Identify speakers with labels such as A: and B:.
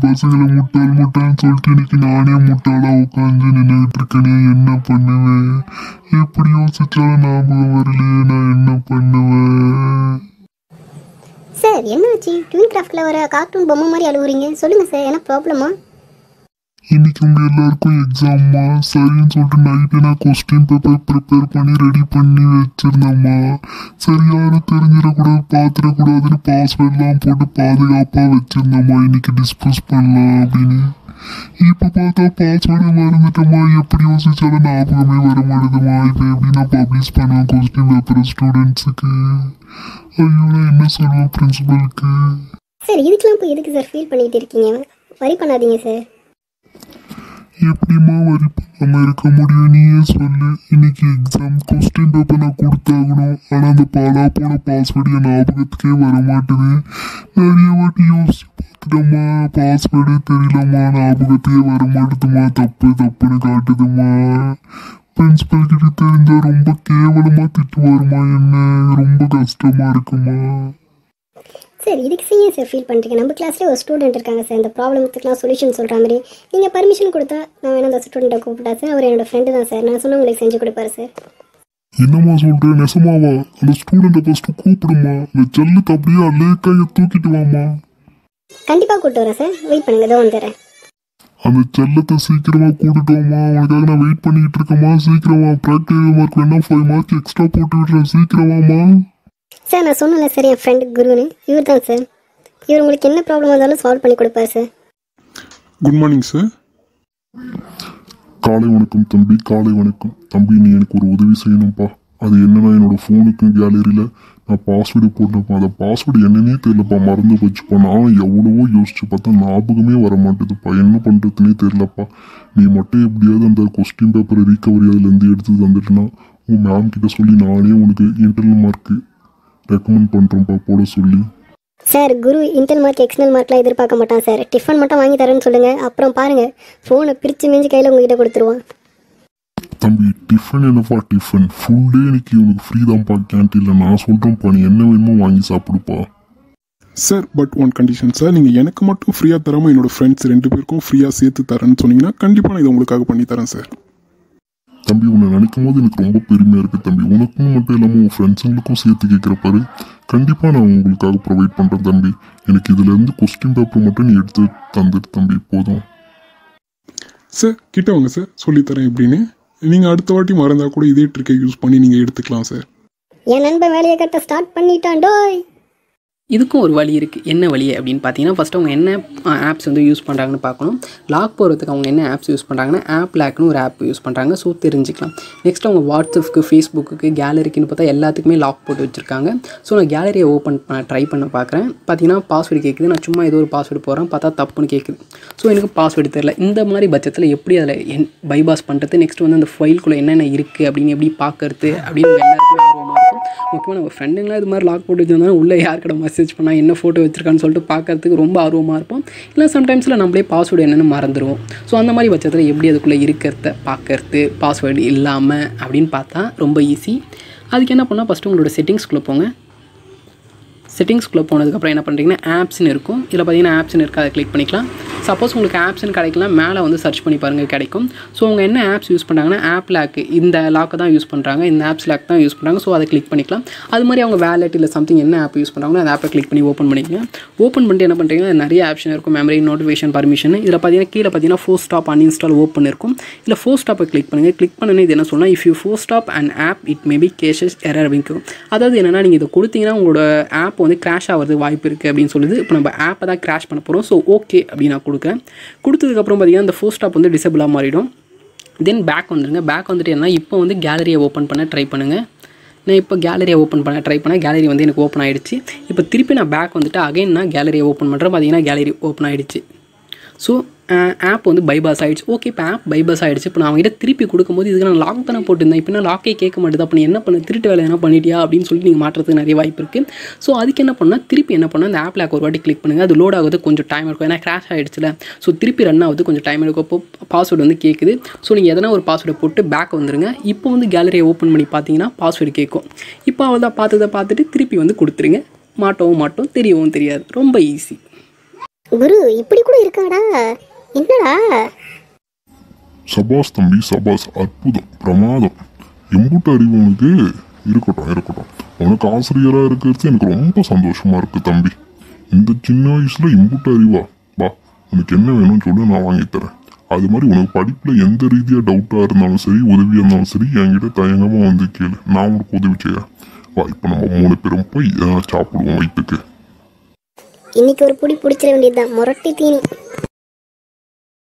A: பசங்களை முட்டாள் முட்டாள்னு சொல்லிட்டு இன்னைக்கு நானே முட்டாளா உட்காந்து நின்றுட்டு இருக்கேனே என்ன பண்ணுவேன் எப்படி யோசிச்சாலும் ஞாபகம் வரலையே நான் என்ன பண்ணுவேன்
B: சார் என்னாச்சு ட்வின் கிராஃப்டில் வர கார்ட்டூன் பொம்மை மாதிரி அழுகுறீங்க சொல்லுங்கள் சார் என்ன ப்ராப்ளமா
A: இன்னைக்கு உங்க எல்லாருக்கும் எக்ஸாம்மா சரின்னு சொல்லிட்டு நைட்டு நான் கொஸ்டின் பேப்பர் ப்ரிப்பேர் பண்ணி ரெடி பண்ணி வச்சிருந்தேம்மா சரி யாரும் தெரிஞ்சிடக்கூடாது பார்த்துடக்கூடாதுன்னு பாஸ்வேர்ட்லாம் போட்டு பாதுகாப்பாக வச்சிருந்தேம்மா இன்னைக்கு டிஸ்கஸ் பண்ணலாம் அப்படின்னு இப்போ பார்த்தா பாஸ்வேர்டு மறந்துட்டோமா எப்படி யோசிச்சாலும் ஞாபகமே வர மாட்டேதுமா இப்போ எப்படி நான் பப்ளிஷ் பண்ணுவேன் கொஸ்டின் பேப்பர் ஸ்டூடெண்ட்ஸுக்கு ஐயோ நான் என்ன சொல்லுவேன் பிரின்சிபலுக்கு
B: சார் இதுக்கெலாம் போய் எதுக்கு சார் ஃபீல் பண்ணிட்டு இருக்கீங்க வரி பண்ணாதீங்க சார்
A: எப்படிம்மா வரி பண்ணாம இருக்க முடியும் நீயே சொல்லு இன்னைக்கு எக்ஸாம் கொஸ்டின் பேப்பர் நான் கொடுத்தாகணும் ஆனா அந்த பாலா போன பாஸ்வேர்டு என் ஞாபகத்துக்கே வர மாட்டுது நிறைய வாட்டி யோசிச்சு பார்த்துட்டோம்மா பாஸ்வேர்டு தெரியலம்மா ஞாபகத்துக்கே வர மாட்டுதுமா தப்பு தப்புன்னு காட்டுதுமா பிரின்சிபல் கிட்ட தெரிஞ்சா ரொம்ப கேவலமா திட்டுவாருமா என்ன ரொம்ப கஷ்டமா இருக்குமா
B: சார் இதுக்கு செய்ய சார் ஃபீல் பண்ணுறீங்க நம்ம கிளாஸ்லேயே ஒரு ஸ்டூடெண்ட் இருக்காங்க சார் இந்த ப்ராப்ளத்துக்குலாம் சொல்யூஷன் சொல்கிற மாதிரி நீங்கள் பர்மிஷன் கொடுத்தா நான் வேணா அந்த ஸ்டூடெண்ட்டை கூப்பிட்டா சார் அவர் என்னோட ஃப்ரெண்டு தான் சார் நான் சொன்ன உங்களுக்கு செஞ்சு கொடுப்பாரு சார்
A: என்னம்மா சொல்ற நெசமாவா அந்த ஸ்டூடெண்ட்டை ஃபர்ஸ்ட் கூப்பிடுமா அந்த செல்லுக்கு அப்படியே அல்லேக்காய தூக்கிட்டு வாமா
B: கண்டிப்பாக கூப்பிட்டு வரேன் சார் வெயிட் பண்ணுங்க இதோ வந்துடுறேன்
A: அந்த செல்லத்தை சீக்கிரமா கூட்டிட்டோமா அவனுக்காக நான் வெயிட் பண்ணிட்டு இருக்கேம்மா சீக்கிரமா ப்ராக்டிகல் மார்க் வேணா ஃபைவ் மார்க் எக்ஸ்ட்ரா போட்டு விடுறேன் சீக்கிரமாமா
B: சார் நான் சொன்னல சார் என் ஃப்ரெண்டு குருன்னு இவர் தான் சார் இவர் உங்களுக்கு என்ன ப்ராப்ளம் வந்தாலும் சால்வ் பண்ணி கொடுப்பாரு சார்
C: குட் மார்னிங் சார்
A: காலை வணக்கம் தம்பி காலை வணக்கம் தம்பி நீ எனக்கு ஒரு உதவி செய்யணும்ப்பா அது என்னன்னா என்னோட ஃபோனுக்கு கேலரியில் நான் பாஸ்வேர்டு போட்டிருப்பேன் அந்த பாஸ்வேர்டு என்னன்னே தெரியலப்பா மறந்து போச்சுப்பா நான் எவ்வளவோ யோசிச்சு பார்த்தா ஞாபகமே வர மாட்டேதுப்பா என்ன பண்ணுறதுனே தெரியலப்பா நீ மட்டும் எப்படியாவது அந்த கொஸ்டின் பேப்பரை ரீகவரி அதுலேருந்து எடுத்து தந்துட்டுனா உன் மேம் கிட்ட சொல்லி நானே உனக்கு இன்டர்னல் மார்க்கு ரெக்கமெண்ட் பண்ணுறேன்ப்பா போட சொல்லி
B: sir Guru internal mark external மார்க்லாம் எதிர்பார்க்க மாட்டான் சார் டிஃபன் மட்டும் வாங்கி தரேன்னு சொல்லுங்கள் அப்புறம் பாருங்கள் ஃபோனை பிரித்து மிஞ்சி கையில் உங்ககிட்ட கொடுத்துருவான்
A: தம்பி டிஃபன் என்னப்பா டிஃபன் ஃபுல் டே இன்னைக்கு உனக்கு ஃப்ரீ தான்ப்பா கேன்டீனில் நான் சொல்கிறேன்ப்பா நீ என்ன வேணுமோ வாங்கி சாப்பிடுப்பா
C: sir but one condition sir நீங்கள் எனக்கு மட்டும் ஃப்ரீயாக தராமல் என்னோட ஃப்ரெண்ட்ஸ் ரெண்டு பேருக்கும் ஃப்ரீயாக சேர்த்து தரேன்னு சொன்னீங்கன்னா கண்டிப்பாக நான் இதை உங்களுக்காக பண்ணி தரேன் சார்
A: தம்பி உன்னை நினைக்கும் போது எனக்கு ரொம்ப பெருமையாக இருக்குது தம்பி உனக்கும் மட்டும் இல்லாமல் உன் ஃப்ரெண்ட்ஸுங்களுக்கும் சேர்த்து கேட்குற பாரு கண்டிப்பாக நான் உங்களுக்காக ப்ரொவைட் பண்ணுறேன் தம்பி எனக்கு இதுலேருந்து கொஸ்டின் பேப்பர் மட்டும் நீ எடுத்து தந்துட்டு தம்பி போதும்
C: சார் கிட்ட வாங்க சார் சொல்லித்தரேன் எப்படின்னு நீங்கள் அடுத்த வாட்டி மறந்தா கூட இதே ட்ரிக்கை யூஸ் பண்ணி நீங்கள் எடுத்துக்கலாம் சார்
B: என் நண்பன் வேலையை கட்ட ஸ்டார்ட் பண்ணிட்டான் டோய்
D: இதுக்கும் ஒரு வழி இருக்குது என்ன வழி அப்படின்னு பார்த்தீங்கன்னா ஃபஸ்ட்டு அவங்க என்ன ஆப்ஸ் வந்து யூஸ் பண்ணுறாங்கன்னு பார்க்கணும் லாக் போகிறதுக்கு அவங்க என்ன ஆப்ஸ் யூஸ் பண்ணுறாங்கன்னா ஆப் லாக்னு ஒரு ஆப் யூஸ் பண்ணுறாங்க ஸோ தெரிஞ்சுக்கலாம் நெக்ஸ்ட் அவங்க வாட்ஸ்அப்புக்கு ஃபேஸ்புக்கு கேலரிக்குன்னு பார்த்தா எல்லாத்துக்குமே லாக் போட்டு வச்சுருக்காங்க ஸோ நான் கேலரியை ஓப்பன் பண்ண ட்ரை பண்ண பார்க்குறேன் பார்த்தீங்கன்னா பாஸ்வேர்டு கேட்குது நான் சும்மா ஏதோ ஒரு பாஸ்வேர்டு போகிறேன் பார்த்தா தப்புன்னு கேட்குது ஸோ எனக்கு பாஸ்வேர்டு தெரில இந்த மாதிரி பட்சத்தில் எப்படி அதில் என் பைபாஸ் பண்ணுறது நெக்ஸ்ட் வந்து அந்த ஃபைல்குள்ளே என்னென்ன இருக்குது அப்படின்னு எப்படி பார்க்கறது அப்படின்னு உங்க எல்லாருக்குமே ஆர்வமாக இருக்கும் முக்கியமாக நம்ம ஃப்ரெண்டுங்களாம் இது மாதிரி லாக் போட்டு வச்சிருந்தாலும் உள்ளே யார் கடை மெசேஜ் பண்ணால் என்ன ஃபோட்டோ வச்சிருக்கான்னு சொல்லிட்டு பார்க்கறதுக்கு ரொம்ப ஆர்வமாக இருப்போம் இல்லை சம்டைம்ஸில் நம்மளே பாஸ்வேர்டு என்னென்னு மறந்துடுவோம் ஸோ அந்த மாதிரி பட்சத்தில் எப்படி அதுக்குள்ளே இருக்கிறத பார்க்கறது பாஸ்வேர்டு இல்லாமல் அப்படின்னு பார்த்தா ரொம்ப ஈஸி அதுக்கு என்ன பண்ணால் ஃபஸ்ட்டு உங்களோட செட்டிங்ஸ்குள்ளே போங்க செட்டிங்ஸ்குள்ளே போனதுக்கப்புறம் என்ன பண்ணுறீங்கன்னா ஆப்ஸ்னு இருக்கும் இதில் பார்த்தீங்கன்னா ஆப்ஸ்னு இருக்குது அதை கிளிக் பண்ணிக்கலாம் சப்போஸ் உங்களுக்கு ஆப்ஸ்னு கிடைக்கலாம் மேலே வந்து சர்ச் பண்ணி பாருங்கள் கிடைக்கும் ஸோ அவங்க என்ன ஆப்ஸ் யூஸ் பண்ணுறாங்கன்னா ஆப் லாக் இந்த லாக்கை தான் யூஸ் பண்ணுறாங்க இந்த ஆப்ஸ் லாக் தான் யூஸ் பண்ணுறாங்க ஸோ அதை கிளிக் பண்ணிக்கலாம் அது மாதிரி அவங்க வேலெட் இல்லை சம்திங் என்ன ஆப் யூஸ் பண்ணுறாங்களோ அந்த ஆப்பை கிளிக் பண்ணி ஓப்பன் பண்ணிக்கங்க ஓப்பன் பண்ணிட்டு என்ன பண்ணுறீங்கன்னா நிறைய ஆப்ஷன் இருக்கும் மெமரி நோட்டிஃபிகேஷன் பர்மிஷன் இதில் பார்த்தீங்கன்னா கீழே பார்த்தீங்கன்னா ஃபோர் ஸ்டாப் அன்இன்ஸ்டால் ஓப்பன் இருக்கும் இல்லை ஃபோர் ஸ்டாப்பை கிளிக் பண்ணுங்கள் கிளிக் பண்ணனே இது என்ன சொன்னால் if you force stop and app it maybe crashes error அப்படின்னு இருக்கும். அதாவது என்னென்னா நீங்கள் இதை கொடுத்தீங்கன்னா உங்களோட ஆப் வந்து கிராஷ் ஆகிறது வாய்ப்பு இருக்குது அப்படின்னு சொல்லுது இப்போ நம்ம ஆப்பை தான் கிராஷ் பண்ண போகிறோம் ஸோ ஓகே அப்படின்னு நான் கொடுக்குறேன் கொடுத்ததுக்கப்புறம் பார்த்தீங்கன்னா இந்த ஃபோர் ஸ்டாப் வந்து டிசபிளாக மாறிடும் தென் பேக் வந்துருங்க பேக் வந்துட்டு என்ன இப்போ வந்து கேலரியை ஓப்பன் பண்ண ட்ரை பண்ணுங்கள் நான் இப்போ கேலரியை ஓப்பன் பண்ண ட்ரை பண்ணேன் கேலரி வந்து எனக்கு ஓப்பன் ஆகிடுச்சு இப்போ திருப்பி நான் பேக் வந்துட்டு அகைன் நான் கேலரியை ஓப்பன் பண்ணுறேன் பார்த்தீங்கன்னா கேலரி ஓப்பன் ஆகிடுச்சு ஸோ ஆப் வந்து பைபாஸ் ஆகிடுச்சு ஓகே இப்போ ஆப் பைபாஸ் ஆகிடுச்சு இப்போ நான் அவங்ககிட்ட திருப்பி கொடுக்கும்போது இதுக்கு நான் லாக் தானே போட்டிருந்தேன் இப்போ நான் லாக்கே கேட்க மாட்டேது அப்போ நீ என்ன பண்ண திருட்டு வேலை என்ன பண்ணிட்டியா அப்படின்னு சொல்லிட்டு நீங்கள் மாற்றுறதுக்கு நிறைய வாய்ப்பு இருக்குது ஸோ அதுக்கு என்ன பண்ணால் திருப்பி என்ன பண்ணால் அந்த ஆப் லாக் ஒரு வாட்டி கிளிக் பண்ணுங்கள் அது லோட் ஆகுது கொஞ்சம் டைம் இருக்கும் ஏன்னா கிராஷ் ஆகிடுச்சுல ஸோ திருப்பி ரன் ஆகுது கொஞ்சம் டைம் எடுக்கும் அப்போ பாஸ்வேர்டு வந்து கேட்குது ஸோ நீங்கள் எதனா ஒரு பாஸ்வேர்டை போட்டு பேக் வந்துருங்க இப்போ வந்து கேலரியை ஓப்பன் பண்ணி பார்த்தீங்கன்னா பாஸ்வேர்டு கேட்கும் இப்போ அவள் தான் பார்த்ததை பார்த்துட்டு திருப்பி வந்து கொடுத்துருங்க மாட்டவும் மாட்டோம் தெரியவும் தெரியாது ரொம்ப ஈஸி
B: குரு இப்படி கூட இருக்காடா என்னடா
A: சபாஸ் தம்பி சபாஸ் அற்புதம் பிரமாதம் எம்புட்டு அறிவு உனக்கு இருக்கட்டும் இருக்கட்டும் உனக்கு ஆசிரியராக இருக்கிறது எனக்கு ரொம்ப சந்தோஷமா இருக்கு தம்பி இந்த சின்ன வயசுல இம்புட்டு அறிவா வா உனக்கு என்ன வேணும்னு சொல்லு நான் வாங்கி தரேன் அது மாதிரி உனக்கு படிப்பில் எந்த ரீதியாக டவுட்டாக இருந்தாலும் சரி உதவியாக இருந்தாலும் சரி என்கிட்ட தயங்கமாக வந்து கேளு நான் உனக்கு உதவி செய்யறேன் வா இப்போ நம்ம மூணு பேரும் போய் அஹ், சாப்பிடுவோம் வயிற்றுக்கு
B: இன்னைக்கு ஒரு புடி பிடிச்சிட வேண்டியதுதான் முரட்டி தீனி